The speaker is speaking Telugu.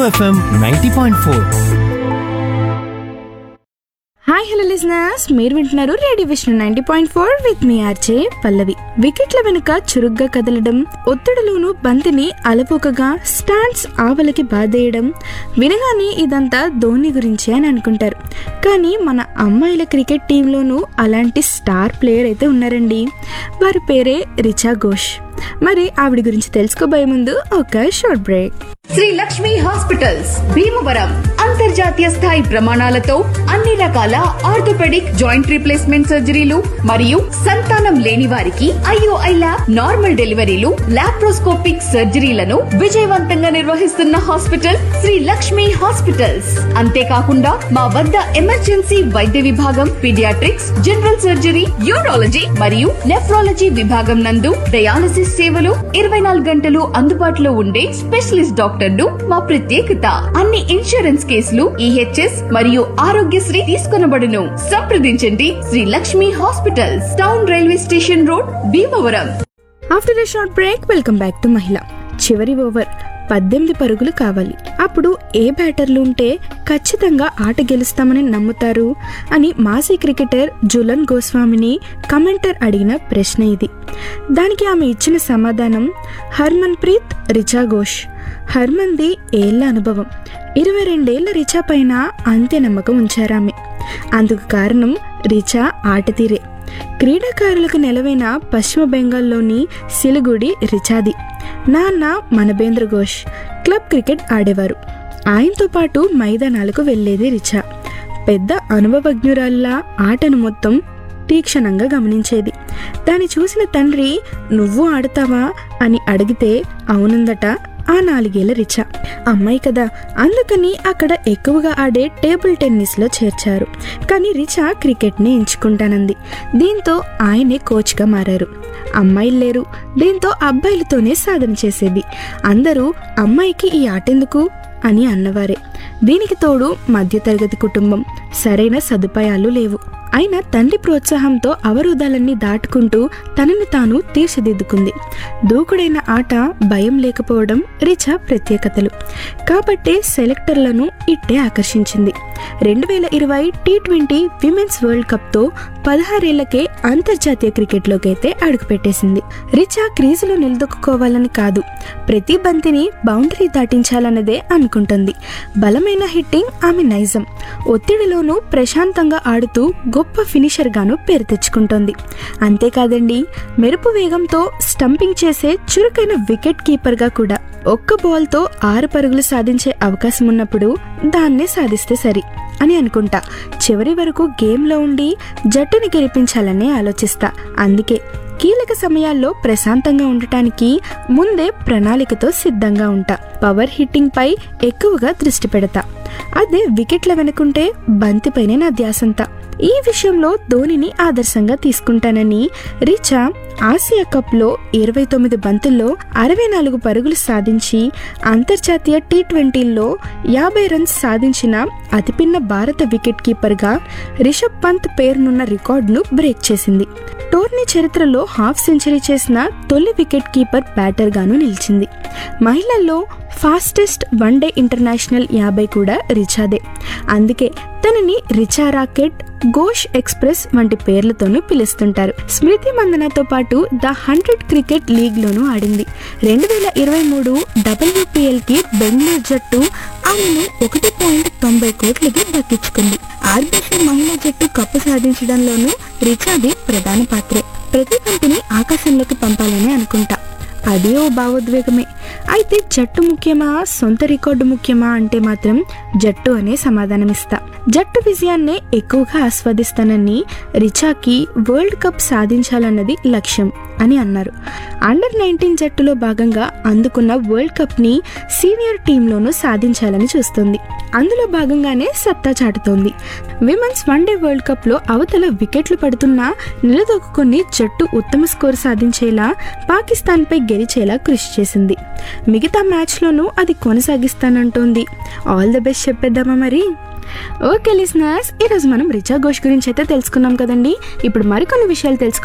FM ninety point four hi hello listeners మీరు వింటున్నారు radio Vishnu ninety point four with మీ ఆర్జే పల్లవి వికెట్ల వెనుక చురుగ్గా కదలడం ఒత్తిడిలోనూ బంతిని అలవోకగా స్టాండ్స్ ఆవలకి బాధేయడం వినగానే ఇదంతా ధోని గురించే అని అనుకుంటారు కానీ మన అమ్మాయిల క్రికెట్ టీంలోనూ అలాంటి స్టార్ ప్లేయర్ అయితే ఉన్నారండి వారి పేరే రిచా ఘోష్ మరి ఆవిడ గురించి తెలుసుకోబోయే ముందు ఒక short break Sri Lakshmi hospitals Bhimavaram అంతర్జాతీయ స్థాయి ప్రమాణాలతో అన్ని రకాల ఆర్థోపెడిక్ జాయింట్ రీప్లేస్మెంట్ సర్జరీలు మరియు సంతానం లేని వారికి ఐఓఐ ల్యాబ్ నార్మల్ డెలివరీలు లాప్రోస్కోపిక్ సర్జరీలను విజయవంతంగా నిర్వహిస్తున్న హాస్పిటల్ శ్రీ లక్ష్మి హాస్పిటల్స్ అంతేకాకుండా మా వద్ద ఎమర్జెన్సీ వైద్య విభాగం పీడియాట్రిక్స్ జనరల్ సర్జరీ యూరాలజీ మరియు నెఫ్రాలజీ విభాగం నందు డయాలసిస్ సేవలు ఇరవై నాలుగు గంటలు అందుబాటులో ఉండే స్పెషలిస్ట్ డాక్టర్లు మా ప్రత్యేకత అన్ని ఇన్సూరెన్స్ కేసులు ఈహెచ్ఎస్ మరియు ఆరోగ్యశ్రీ తీసుకొనబడును సంప్రదించండి Sri Lakshmi hospitals town railway station road Bhimavaram after a short break welcome back to మహిళ చివరి ఓవర్ పద్దెనిమిది పరుగులు కావాలి అప్పుడు ఏ బ్యాటర్లు ఉంటే ఖచ్చితంగా ఆట గెలుస్తామని నమ్ముతారు అని మాజీ క్రికెటర్ జులన్ గోస్వామిని కమెంటర్ అడిగిన ప్రశ్న ఇది దానికి ఆమె ఇచ్చిన సమాధానం హర్మన్ ప్రీత్ రిచా ఘోష్ హర్మన్ది ఏళ్ల అనుభవం ఇరవై రెండేళ్ల రిచా పైన అంతే నమ్మకం ఉంచారామె అందుకు కారణం రిచా ఆట తీరే క్రీడాకారులకు నెలవైన పశ్చిమ బెంగాల్లోని సిలిగుడి రిచాది నాన్న మనబేంద్ర ఘోష్ క్లబ్ క్రికెట్ ఆడేవారు ఆయనతో పాటు మైదానాలకు వెళ్లేది రిచా పెద్ద అనుభవజ్ఞురాల్లా ఆటను మొత్తం తీక్షణంగా గమనించేది దాన్ని చూసిన తండ్రి నువ్వు ఆడతావా అని అడిగితే అవునందట ఆ నాలుగేళ్ల రిచా అమ్మాయి కదా అందుకని అక్కడ ఎక్కువగా ఆడే టేబుల్ టెన్నిస్లో చేర్చారు కానీ రిచా క్రికెట్ని ఎంచుకుంటానంది దీంతో ఆయనే కోచ్గా మారారు అమ్మాయిలు లేరు దీంతో అబ్బాయిలతోనే సాధన చేసేది అందరూ అమ్మాయికి ఈ ఆటెందుకు అని అన్నవారే దీనికి తోడు మధ్యతరగతి కుటుంబం సరైన సదుపాయాలు లేవు అయినా తండ్రి ప్రోత్సాహంతో అవరోధాలన్నీ దాటుకుంటూ తనని తాను తీర్చిదిద్దుకుంది దూకుడైన ఆట భయం లేకపోవడం రిచా ప్రత్యేకతలు కాబట్టే సెలెక్టర్లను ఇట్టే ఆకర్షించింది రెండు వేల ఇరవై టీ ట్వంటీ విమెన్స్ వరల్డ్ కప్తో పదహారేళ్లకే అంతర్జాతీయ క్రికెట్లోకి అయితే అడుగుపెట్టేసింది రిచా క్రీజులో నిలదొక్కుకోవాలని కాదు ప్రతి బంతిని బౌండరీ దాటించాలన్నదే అనుకుంటుంది బలమైన హిట్టింగ్ ఆమె నైజం ఒత్తిడిలోనూ ప్రశాంతంగా ఆడుతూ గొప్ప ఫినిషర్ గాను పేరు తెచ్చుకుంటోంది అంతేకాదండి మెరుపు వేగంతో స్టంపింగ్ చేసే చురుకైన వికెట్ కీపర్ గా కూడా ఒక్క బాల్తో ఆరు పరుగులు సాధించే అవకాశం ఉన్నప్పుడు దాన్నే సాధిస్తే సరి అని అనుకుంటా చివరి వరకు గేమ్లో ఉండి జట్టుని గెలిపించాలని ఆలోచిస్తా అందుకే కీలక సమయాల్లో ప్రశాంతంగా ఉండటానికి ముందే ప్రణాళికతో సిద్ధంగా ఉంటా పవర్ హిట్టింగ్ పై ఎక్కువగా దృష్టి పెడతా అదే వికెట్ల వెనుకుంటే బంతిపైనే నా ధ్యాసంతా ఈ విషయంలో ధోనిని ఆదర్శంగా తీసుకుంటానని రిచా ఆసియా కప్లో ఇరవై తొమ్మిది బంతుల్లో అరవై నాలుగు పరుగులు సాధించి అంతర్జాతీయ టీ ట్వంటీల్లో యాభై రన్స్ సాధించిన అతిపిన్న భారత వికెట్ కీపర్గా రిషబ్ పంత్ పేరునున్న రికార్డును బ్రేక్ చేసింది టోర్నీ చరిత్రలో హాఫ్ సెంచరీ చేసిన తొలి వికెట్ కీపర్ బ్యాటర్గాను నిలిచింది మహిళల్లో ఫాస్టెస్ట్ వన్డే ఇంటర్నేషనల్ యాభై కూడా రిచాదే అందుకే తనని రిచా రాకెట్ ఘోష్ ఎక్స్ప్రెస్ వంటి పేర్లతోనూ పిలుస్తుంటారు స్మృతి మందనతో పాటు ద హండ్రెడ్ క్రికెట్ లీగ్లోనూ ఆడింది రెండు వేల ఇరవై మూడు డబ్ల్యూపీఎల్కి బెంగళూరు జట్టు ఆమెను ఒకటి పాయింట్ తొంభై కోట్లకి దక్కించుకుంది ఆర్బీసీ మహిళా జట్టు కప్పు సాధించడంలోనూ రిచాది ప్రధాన పాత్రే ప్రతి బంతిని ఆకాశంలోకి పంపాలని అనుకుంటా అది ఓ భావోద్వేగమే అయితే జట్టు ముఖ్యమా సొంత రికార్డు ముఖ్యమా అంటే మాత్రం జట్టు అనే సమాధానమిస్తా జట్టు విజయాన్నే ఎక్కువగా ఆస్వాదిస్తానని రిచాకి వరల్డ్ కప్ సాధించాలన్నది లక్ష్యం అని అన్నారు అండర్ నైన్టీన్ జట్టులో భాగంగా అందుకున్న వరల్డ్ కప్ ని సీనియర్ టీంలోనూ సాధించాలని చూస్తుంది అందులో భాగంగానే సత్తా చాటుతోంది విమెన్స్ వన్డే వరల్డ్ కప్ లో అవతల వికెట్లు పడుతున్నా నిలదొక్కుని జట్టు ఉత్తమ స్కోర్ సాధించేలా పాకిస్తాన్ పై గెలిచేలా కృషి చేసింది మిగతా మ్యాచ్లోనూ అది కొనసాగిస్తానంటోంది ఆల్ ద బెస్ట్ చెప్పేద్దామా మరి ఓకే లిసనర్స్ ఈరోజు మనం రిచా ఘోష్ గురించి అయితే తెలుసుకున్నాం కదండి ఇప్పుడు మరికొన్ని విషయాలు తెలుసుకుందాం